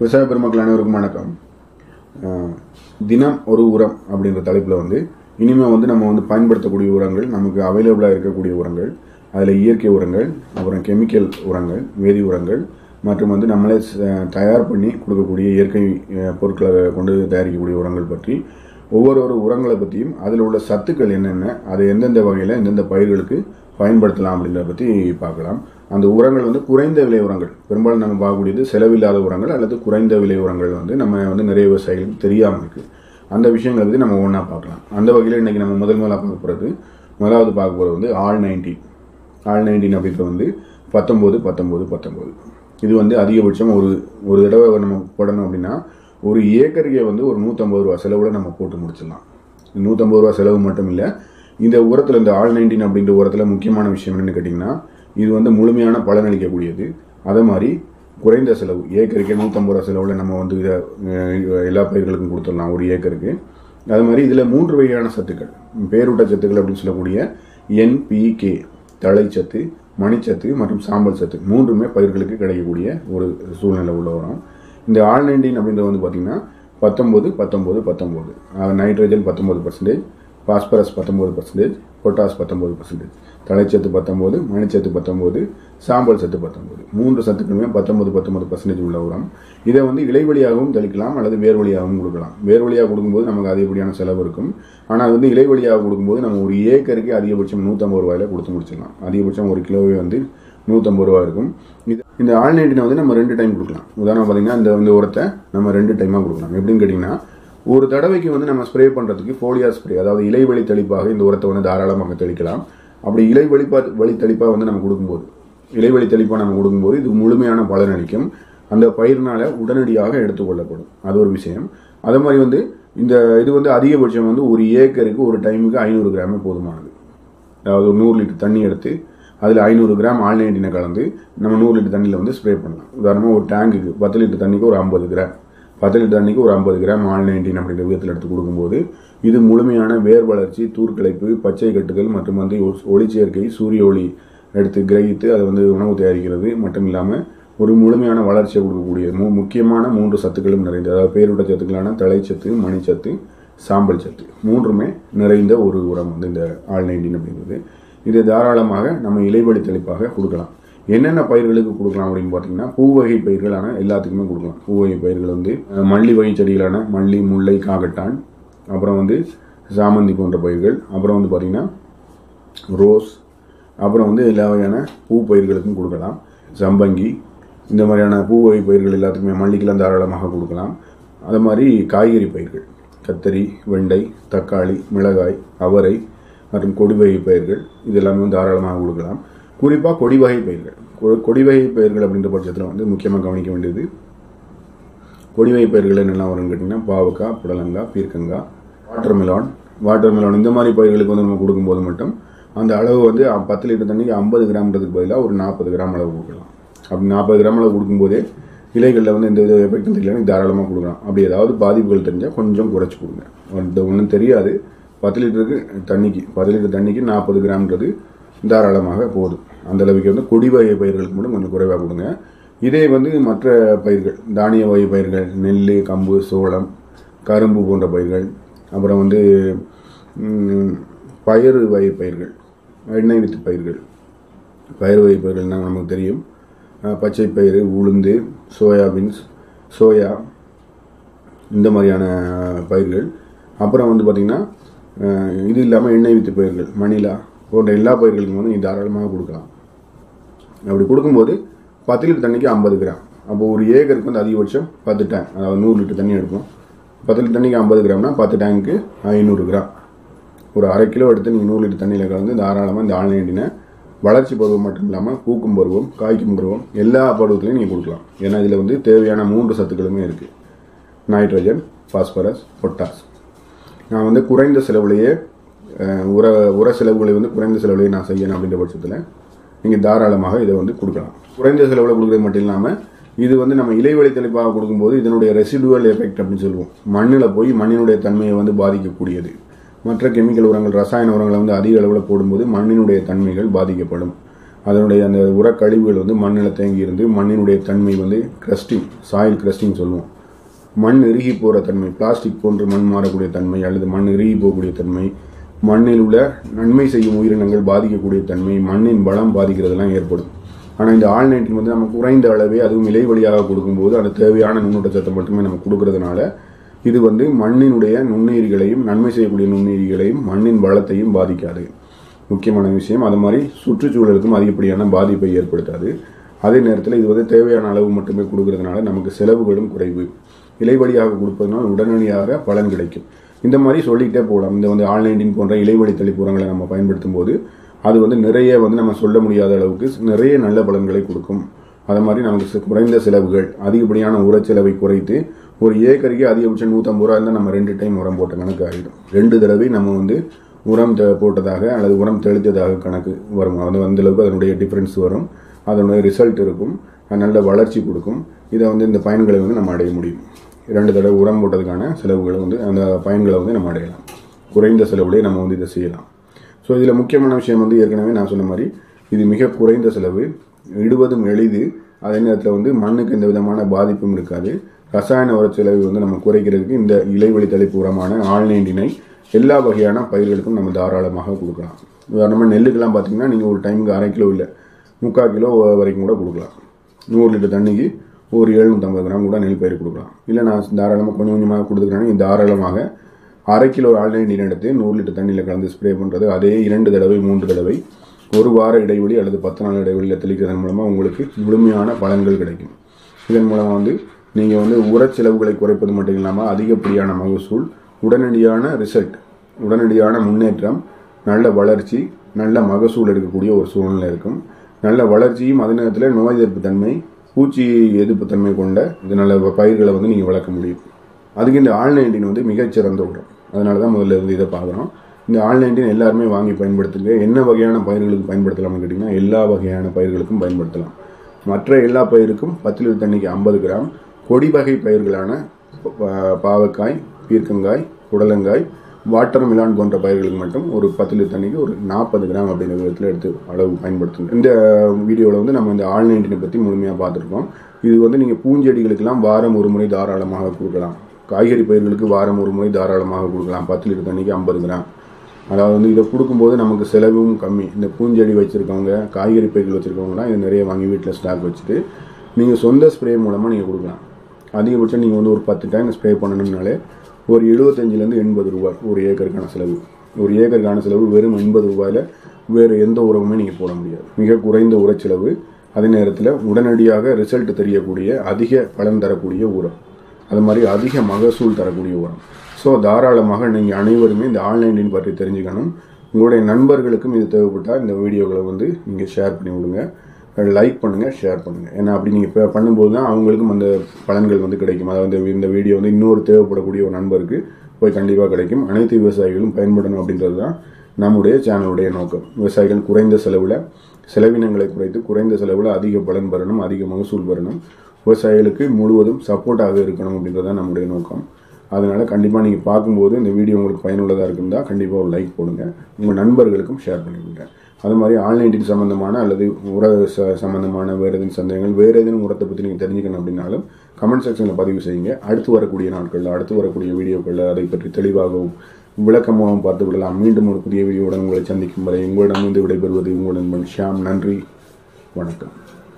விவசாய பெருமக்கள் அனைவருக்கும் வணக்கம் அஹ், தினம் ஒரு உரம் அப்படின்ற தலைப்பில் வந்து இனிமேல் வந்து நம்ம வந்து பயன்படுத்தக்கூடிய உரங்கள் நமக்கு அவைலபிளாக இருக்கக்கூடிய உரங்கள் அதில் இயற்கை உரங்கள் அப்புறம் கெமிக்கல் உரங்கள் வேதி உரங்கள் மற்றும் வந்து நம்மளே ச- தயார் பண்ணி கொடுக்கக்கூடிய இயற்கை அஹ், பொருட்களை கொண்டு தயாரிக்கக்கூடிய உரங்கள் பற்றி ஒவ்வொரு ஒரு உரங்களை பற்றியும் அதில் உள்ள சத்துக்கள் என்னென்ன அதை எந்தெந்த வகையில் எந்தெந்த பயிர்களுக்கு பயன்படுத்தலாம் அப்படின்றத பற்றி பார்க்கலாம் அந்த உரங்கள் வந்து குறைந்த விலை உரங்கள் பெரும்பாலும் நம்ம பார்க்கக்கூடியது செலவில்லாத உரங்கள் அல்லது குறைந்த விலை உரங்கள் வந்து நம்ம வந்து நிறைய விவசாயிகளுக்கு தெரியாமல் இருக்குது அந்த விஷயங்களை பற்றி நம்ம ஒன்றா பார்க்கலாம் அந்த வகையில் இன்றைக்கி நம்ம முதல் முதலாக பார்க்க போகிறது முதலாவது பார்க்க போகிறது வந்து ஆல் நைன்டீன் ஆல் நைன்டீன் அப்படின்றது வந்து பத்தொம்போது பத்தொம்போது பத்தொம்போது இது வந்து அதிகபட்சம் ஒரு ஒரு தடவை நம்ம போடணும் அப்படின்னா ஒரு ஏக்கருக்கே வந்து ஒரு நூற்றம்பது ரூபா செலவில் நம்ம போட்டு முடிச்சிடலாம் நூற்றம்பது ரூபா செலவு மட்டும் இல்லை இந்த உரத்தில் இந்த ஆல் நைன்டீன் அப்படின்ற உரத்தில் முக்கியமான விஷயம் என்னன்னு கேட்டிங்கன்னா இது வந்து முழுமையான பலனளிக்கக்கூடியது அதே மாதிரி குறைந்த செலவு ஏக்கருக்கே நூற்றம்பது ரூபா செலவில் நம்ம வந்து இதை அஹ், எல்லா பயிர்களுக்கும் கொடுத்துடலாம் ஒரு ஏக்கருக்கு அது மாதிரி இதில் மூன்று வகையான சத்துக்கள் பேரூட்ட சத்துக்கள் அப்படின்னு சொல்லக்கூடிய என்பிகே தழைச்சத்து மணிச்சத்து மற்றும் சாம்பல் சத்து மூன்றுமே பயிர்களுக்கு கிடைக்கக்கூடிய ஒரு சூழ்நிலை உள்ள உரம் இந்த ஆல் நைன்டீன் அப்படின்றது வந்து பார்த்திங்கன்னா பத்தொம்போது பத்தொம்போது பத்தொம்போது நைட்ரஜன் பத்தொம்போது பர்சன்டேஜ் பாஸ்பரஸ் பத்தொம்போது பர்சன்டேஜ் பொட்டாஸ் பத்தொம்போது பர்சன்டேஜ் தழைச்சத்து பத்தொம்போது மணிச்சத்து பத்தொம்போது சாம்பல் சத்து பத்தொம்போது மூன்று சத்துக்களுமே பத்தொம்போது பத்தொம்போது பர்சன்டேஜ் உள்ள உரம் இதை வந்து இலைவழியாகவும் தெளிக்கலாம் அல்லது வேர் வழியாகவும் கொடுக்கலாம் வேர் வழியாக கொடுக்கும்போது நமக்கு அதிகப்படியான செலவு இருக்கும் ஆனால் அது வந்து இலை வழியாக கொடுக்கும்போது நம்ம ஒரு ஏக்கருக்கு அதிகபட்சம் நூற்றம்பது ரூபாயில கொடுத்து முடிச்சிடலாம் அதிகபட்சம் ஒரு கிலோவே வந்து நூற்றம்பது ரூபா இருக்கும் இது இந்த ஆல்நைட்டினை வந்து நம்ம ரெண்டு டைம் கொடுக்கலாம் உதாரணம் பார்த்தீங்கன்னா இந்த இந்த உரத்தை நம்ம ரெண்டு டைமாக கொடுக்கலாம் எப்படின்னு கேட்டிங்கன்னா ஒரு தடவைக்கு வந்து நம்ம ஸ்ப்ரே பண்ணுறதுக்கு ஃபோலியா ஸ்ப்ரே அதாவது இலைவழி தெளிப்பாக இந்த உரத்தை வந்து தாராளமாக தெளிக்கலாம் அப்படி இலைவழி வழி தெளிப்பாக வந்து நம்ம கொடுக்கும்போது இலைவழி தெளிப்பாக நம்ம கொடுக்கும்போது இது முழுமையான பலன் அளிக்கும் அந்த பயிர்னால உடனடியாக எடுத்துக்கொள்ளப்படும் அது ஒரு விஷயம் அதே மாதிரி வந்து இந்த இது வந்து அதிகபட்சம் வந்து ஒரு ஏக்கருக்கு ஒரு டைமுக்கு ஐநூறு கிராமே போதுமானது அதாவது ஒரு நூறு லிட்டர் தண்ணி எடுத்து அதில் ஐநூறு கிராம் ஆல்நைட்டினை கலந்து நம்ம நூறு லிட்டர் தண்ணியில் வந்து ஸ்ப்ரே பண்ணலாம் உதாரணமாக ஒரு டேங்குக்கு பத்து லிட்டர் தண்ணிக்கு ஒரு ஐம்பது கிராம் பத்து லிட்டர் தண்ணிக்கு ஒரு ஐம்பது கிராம் ஆல்நைன்டீன் அப்படிங்கிற விதத்தில் எடுத்து கொடுக்கும்போது இது முழுமையான வேர் வளர்ச்சி தூர்க்கிளைப்பு பச்சை கட்டுகள் மற்றும் வந்து ஒ- ஒளிச்சேர்க்கை சூரிய ஒளி எடுத்து கிரகித்து அதை வந்து உணவு தயாரிக்கிறது மட்டும் இல்லாமல் ஒரு முழுமையான வளர்ச்சியை கொடுக்கக்கூடிய மு முக்கியமான மூன்று சத்துக்களும் நிறைந்தது அதாவது பேரூட்ட சத்துக்களான தழைச்சத்து மணிச்சத்து சாம்பல் சத்து மூன்றுமே நிறைந்த ஒரு உரம் வந்து இந்த ஆல் நைன்டீன் அப்படிங்கிறது இதை தாராளமாக நம்ம இலைவழி தெளிப்பாக கொடுக்கலாம் என்னென்ன பயிர்களுக்கு கொடுக்கலாம் அப்படின்னு பார்த்தீங்கன்னா பூவகை பயிர்களான எல்லாத்துக்குமே கொடுக்கலாம் பூவகை பயிர்கள் வந்து அஹ், மல்லி வகை செடிகளான மல்லி முல்லை காகட்டான் அப்புறம் வந்து சாமந்தி போன்ற பயிர்கள் அப்புறம் வந்து பார்த்திங்கன்னா ரோஸ் அப்புறம் வந்து எல்லா வகையான பூ பயிர்களுக்கும் கொடுக்கலாம் சம்பங்கி இந்த மாதிரியான பூ வகை பயிர்கள் எல்லாத்துக்குமே மல்லிக்கெல்லாம் தாராளமாக கொடுக்கலாம் அது மாதிரி காய்கறி பயிர்கள் கத்தரி வெண்டை தக்காளி மிளகாய் அவரை மற்றும் கொடி வகை பயிர்கள் இது எல்லாமே வந்து தாராளமாக கொடுக்கலாம் குறிப்பாக கொடி வகை பயிர்கள் கொ- கொடி வகை பயிர்கள் அப்படின்ற பட்சத்தில் வந்து முக்கியமாக கவனிக்க வேண்டியது கொடி வகை பயிர்கள் என்னெல்லாம் வரும்னு கேட்டிங்கன்னா பாவக்காய் புடலங்காய் பீர்க்கங்காய் வாட்டர் மெலான் வாட்டர் மெலான் இந்த மாதிரி பயிர்களுக்கு வந்து நம்ம கொடுக்கும்போது மட்டும் அந்த அளவு வந்து அ- பத்து லிட்டர் தண்ணிக்கு ஐம்பது கிராம்ன்றதுக்கு பதிலாக ஒரு நாற்பது கிராம் அளவு கொடுக்கலாம் அப்படி நாற்பது கிராம் அளவு கொடுக்கும்போதே இலைகளில் வந்து எந்த வித எஃபெக்டும் தெரியலன்னு தாராளமாக கொடுக்கலாம் அப்படி ஏதாவது பாதிப்புகள் தெரிஞ்சால் கொஞ்சம் குறைச்சி கொடுங்க அந்த ஒன்றும் தெரியாது பத்து லிட்டருக்கு தண்ணிக்கு பத்து லிட்டர் தண்ணிக்கு நாற்பது கிராம்ன்றது தாராளமாக போதும் அந்த அளவுக்கு வந்து கொடி வகை பயிர்களுக்கு மட்டும் கொஞ்சம் குறைவாக கொடுங்க இதே வந்து மற்ற பயிர்கள் தானிய வகை பயிர்கள் நெல் கம்பு சோளம் கரும்பு போன்ற பயிர்கள் அப்புறம் வந்து ம், பயறு வகை பயிர்கள் எண்ணெய் வித்து பயிர்கள் பயிர் வகை பயிர்கள்னா நமக்கு தெரியும் அஹ், பச்சை பயிறு உளுந்து சோயாபீன்ஸ் சோயா இந்த மாதிரியான பயிர்கள் அப்புறம் வந்து பார்த்திங்கன்னா அஹ், இது இல்லாமல் எண்ணெய் வித்து பயிர்கள் மணிலா போன்ற எல்லா பயிர்களுக்கும் வந்து நீ தாராளமாக கொடுக்கலாம் அப்படி கொடுக்கும்போது பத்து லிட்டர் தண்ணிக்கு ஐம்பது கிராம் அப்போ ஒரு ஏக்கருக்கு வந்து அதிகபட்சம் பத்து டேங்க் அதாவது நூறு லிட்டர் தண்ணி எடுக்கும் பத்து லிட்டர் தண்ணிக்கு ஐம்பது கிராம்னா பத்து டேங்க்கு ஐநூறு கிராம் ஒரு அரை கிலோ எடுத்து நீங்கள் நூறு லிட்டர் தண்ணியில் கலந்து தாராளமாக இந்த ஆன்லைனினை வளர்ச்சி பருவம் மட்டும் இல்லாமல் பூக்கும் பருவம் காய்க்கும் பருவம் எல்லா பருவத்திலையும் நீங்கள் கொடுக்கலாம் ஏன்னா இதில் வந்து தேவையான மூன்று சத்துக்களுமே இருக்குது நைட்ரஜன் பாஸ்பரஸ் பொட்டாஸ் நான் வந்து குறைந்த செலவுலேயே அஹ், உர உர செலவுகளை வந்து குறைந்த செலவுலேயே நான் செய்யணும் அப்படின்ற பட்சத்தில் நீங்கள் தாராளமாக இதை வந்து கொடுக்கலாம் குறைந்த செலவில் கொடுக்குறது மட்டும் இல்லாமல் இது வந்து நம்ம இலைவழி தெளிப்பாக கொடுக்கும்போது இதனுடைய ரெசிடுவல் எஃபெக்ட் அப்படின்னு சொல்லுவோம் மண்ணில் போய் மண்ணினுடைய தன்மையை வந்து பாதிக்கக்கூடியது மற்ற கெமிக்கல் உரங்கள் ரசாயன உரங்களை வந்து அதிக அளவில் போடும்போது மண்ணினுடைய தன்மைகள் பாதிக்கப்படும் அதனுடைய அந்த உரக்கழிவுகள் வந்து மண்ணில் தேங்கி இருந்து மண்ணினுடைய தன்மை வந்து கிரஸ்டிங் சாயில் கிரஸ்டிங் சொல்லுவோம் மண் இறுகி போகிற தன்மை பிளாஸ்டிக் போன்று மண் மாறக்கூடிய தன்மை அல்லது மண் இறுகி போகக்கூடிய தன்மை மண்ணில் உள்ள நன்மை செய்யும் உயிரினங்கள் பாதிக்கக்கூடிய தன்மை மண்ணின் பலம் பாதிக்கிறதெல்லாம் ஏற்படும் ஆனால் இந்த ஆல் நைன்டீன் வந்து நம்ம குறைந்த அளவே அதுவும் இலை வழியாக கொடுக்கும்போது அந்த தேவையான நுண்ணூட்டச்சத்தை மட்டுமே நம்ம கொடுக்கறதுனால இது வந்து மண்ணினுடைய நுண்ணுயிரிகளையும் நன்மை செய்யக்கூடிய நுண்ணுயிரிகளையும் மண்ணின் பலத்தையும் பாதிக்காது முக்கியமான விஷயம் அது மாதிரி சுற்றுச்சூழலுக்கும் அதிகப்படியான பாதிப்பை ஏற்படுத்தாது அதே நேரத்தில் இது வந்து தேவையான அளவு மட்டுமே கொடுக்கறதுனால நமக்கு செலவுகளும் குறைவு இலை வழியாக கொடுப்பதனால் உடனடியாக பலன் கிடைக்கும் இந்த மாதிரி சொல்லிக்கிட்டே போகலாம் இந்த வந்து ஆன்லைனின் போன்ற இலைவழி தெளிப்பு உரங்களை நம்ம பயன்படுத்தும் போது அது வந்து நிறைய வந்து நம்ம சொல்ல முடியாத அளவுக்கு நிறைய நல்ல பலன்களை கொடுக்கும் அது மாதிரி நமக்கு சி- குறைந்த செலவுகள் அதிகப்படியான உரச் செலவை குறைத்து ஒரு ஏக்கருக்கு அதிகபட்சம் நூற்றம்பது ரூபா இருந்தால் நம்ம ரெண்டு டைம் உரம் போட்ட கணக்கு ஆகிடும் ரெண்டு தடவை நம்ம வந்து உரம் தெ- போட்டதாக அல்லது உரம் தெளித்ததாக கணக்கு வரும் அது அந்த அளவுக்கு அதனுடைய டிஃப்ரென்ஸ் வரும் அதனுடைய ரிசல்ட் இருக்கும் அது நல்ல வளர்ச்சி கொடுக்கும் இதை வந்து இந்த பயன்களை வந்து நம்ம அடைய முடியும் இரண்டு தடவை உரம் போட்டதுக்கான செலவுகளை வந்து அந்த பயன்களை வந்து நம்ம அடையலாம் குறைந்த செலவுலேயே நம்ம வந்து இதை செய்யலாம் ஸோ இதில் முக்கியமான விஷயம் வந்து ஏற்கனவே நான் சொன்ன மாதிரி இது மிக குறைந்த செலவு இடுவதும் எளிது அதே நேரத்தில் வந்து மண்ணுக்கு எந்த விதமான பாதிப்பும் இருக்காது ரசாயன உர செலவு வந்து நம்ம குறைக்கிறதுக்கு இந்த இலைவழி தெளிப்பு உரமான ஆல்நைண்டினை எல்லா வகையான பயிர்களுக்கும் நம்ம தாராளமாக கொடுக்கலாம் உதாரணமாக நெல்லுக்கெல்லாம் பார்த்தீங்கன்னா நீங்கள் ஒரு டைமுக்கு அரை கிலோ இல்லை முக்கால் கிலோ வரைக்கும் கூட கொடுக்கலாம் நூறு லிட்டர் தண்ணிக்கு ஒரு எழுநூற்றம்பது கிராம் கூட நெல் பயிர் கொடுக்கலாம் இல்லை நான் தாராளமாக கொஞ்சம் கொஞ்சமாக கொடுத்துக்கிறேன்னா தாராளமாக அரை கிலோ ஆல்நைண்டின் எடுத்து நூறு லிட்டர் தண்ணியில் கலந்து ஸ்ப்ரே பண்ணுறது அதே இரண்டு தடவை மூன்று தடவை ஒரு வார இடைவெளி அல்லது பத்து நாள் இடைவெளியில் தெளிக்கிறதன் மூலமாக உங்களுக்கு முழுமையான பலன்கள் கிடைக்கும் இதன் மூலமாக வந்து நீங்கள் வந்து உரச் செலவுகளை குறைப்பது மட்டும் இல்லாமல் அதிகப்படியான மகசூல் உடனடியான ரிசல்ட் உடனடியான முன்னேற்றம் நல்ல வளர்ச்சி நல்ல மகசூல் எடுக்கக்கூடிய ஒரு சூழ்நிலை இருக்கும் நல்ல வளர்ச்சியும் அதே நேரத்தில் நோய் எதிர்ப்பு தன்மை பூச்சி எதிர்ப்பு தன்மை கொண்ட இது நல்ல பயிர்களை வந்து நீங்கள் வளர்க்க முடியும் அதுக்கு இந்த ஆல் நைன்டீன் வந்து மிகச்சிறந்த உரம் அதனால தான் முதல்ல இருந்து இதை பார்க்குறோம் இந்த ஆல் நைன்டீன் எல்லாருமே வாங்கி பயன்படுத்துங்க என்ன வகையான பயிர்களுக்கு பயன்படுத்தலாம்னு கேட்டிங்கன்னா எல்லா வகையான பயிர்களுக்கும் பயன்படுத்தலாம் மற்ற எல்லா பயிருக்கும் பத்து லிட்டர் தண்ணிக்கு ஐம்பது கிராம் கொடி வகை பயிர்களான பா- பாவக்காய் பீர்க்கங்காய் புடலங்காய் வாட்டர் மிலான் போன்ற பயிர்களுக்கு மட்டும் ஒரு பத்து லிட்டர் தண்ணிக்கு ஒரு நாற்பது கிராம் அப்படிங்கிற விதத்தில் எடுத்து அளவு பயன்படுத்துங்க இந்த வீடியோவில் வந்து நம்ம இந்த ஆல் நைன்டீனை பற்றி முழுமையாக பார்த்துருக்கோம் இது வந்து நீங்கள் பூஞ்செடிகளுக்கெல்லாம் வாரம் ஒரு முறை தாராளமாக கொடுக்கலாம் காய்கறி பயிர்களுக்கு வாரம் ஒரு முறை தாராளமாக கொடுக்கலாம் பத்து லிட்டர் தண்ணிக்கு ஐம்பது கிராம் அதாவது வந்து இதை கொடுக்கும்போது நமக்கு செலவும் கம்மி இந்த பூஞ்செடி வச்சுருக்கவங்க காய்கறி பயிர்கள் வச்சுருக்கவங்களாம் இது நிறைய வாங்கி வீட்டில் ஸ்டாக் வச்சுட்டு நீங்கள் சொந்த ஸ்ப்ரே மூலமாக நீங்கள் கொடுக்கலாம் அதிகபட்சம் நீங்கள் வந்து ஒரு பத்து டைம் ஸ்ப்ரே பண்ணணும்னாலே ஒரு எழுபத்தஞ்சிலேருந்து எண்பது ரூபாய் ஒரு ஏக்கருக்கான செலவு ஒரு ஏக்கருக்கான செலவு வெறும் எண்பது ரூபாயில் வேறு எந்த உரமுமே நீங்கள் போட முடியாது மிக குறைந்த உரச்செலவு அதே நேரத்தில் உடனடியாக ரிசல்ட் தெரியக்கூடிய அதிக பலன் தரக்கூடிய உரம் அது மாதிரி அதிக மகசூல் தரக்கூடிய உரம் ஸோ தாராளமாக நீங்கள் அனைவருமே இந்த ஆன்லைனின் பற்றி தெரிஞ்சுக்கணும் உங்களுடைய நண்பர்களுக்கும் இது தேவைப்பட்டால் இந்த வீடியோக்களை வந்து நீங்கள் ஷேர் பண்ணி விடுங்க லைக் பண்ணுங்கள் ஷேர் பண்ணுங்கள் ஏன்னா அப்படி நீங்கள் இப்போ பண்ணும்போது தான் அவங்களுக்கும் அந்த பலன்கள் வந்து கிடைக்கும் அதாவது இந்த- இந்த வீடியோ வந்து இன்னொரு தேவைப்படக்கூடிய ஒரு நண்பருக்கு போய் கண்டிப்பாக கிடைக்கும் அனைத்து விவசாயிகளும் பயன்படணும் அப்படின்றது தான் நம்முடைய சேனலுடைய நோக்கம் விவசாயிகள் குறைந்த செலவில் செலவினங்களை குறைத்து குறைந்த செலவில் அதிக பலன் பெறணும் அதிக மகசூல் பெறணும் விவசாயிகளுக்கு முழுவதும் சப்போர்ட்டாக இருக்கணும் அப்படின்றது தான் நம்முடைய நோக்கம் அதனால் கண்டிப்பாக நீங்கள் பார்க்கும்போது இந்த வீடியோ உங்களுக்கு பயனுள்ளதாக இருக்குந்தா கண்டிப்பாக ஒரு லைக் போடுங்க உங்கள் நண்பர்களுக்கும் ஷேர் பண்ணிவிடுங்க அது மாதிரி ஆன்லைன் சம்மந்தமான அல்லது உர ச சம்மந்தமான வேறு எதுவும் சந்தேகங்கள் வேறு ஏதேனும் உரத்தை பற்றி நீங்கள் தெரிஞ்சுக்கணும் அப்படின்னாலும் கமெண்ட் செக்ஷனில் பதிவு செய்யுங்க அடுத்து வரக்கூடிய நாட்களில் அடுத்து வரக்கூடிய வீடியோக்களில் அதை பற்றி தெளிவாகவும் விளக்கமாகவும் பார்த்து விடலாம் மீண்டும் ஒரு புதிய வீடியோவுடன் உங்களை சந்திக்கும் வரை உங்களிடமிருந்து விடைபெறுவது உங்கள் நண்பன் ஷியாம் நன்றி வணக்கம்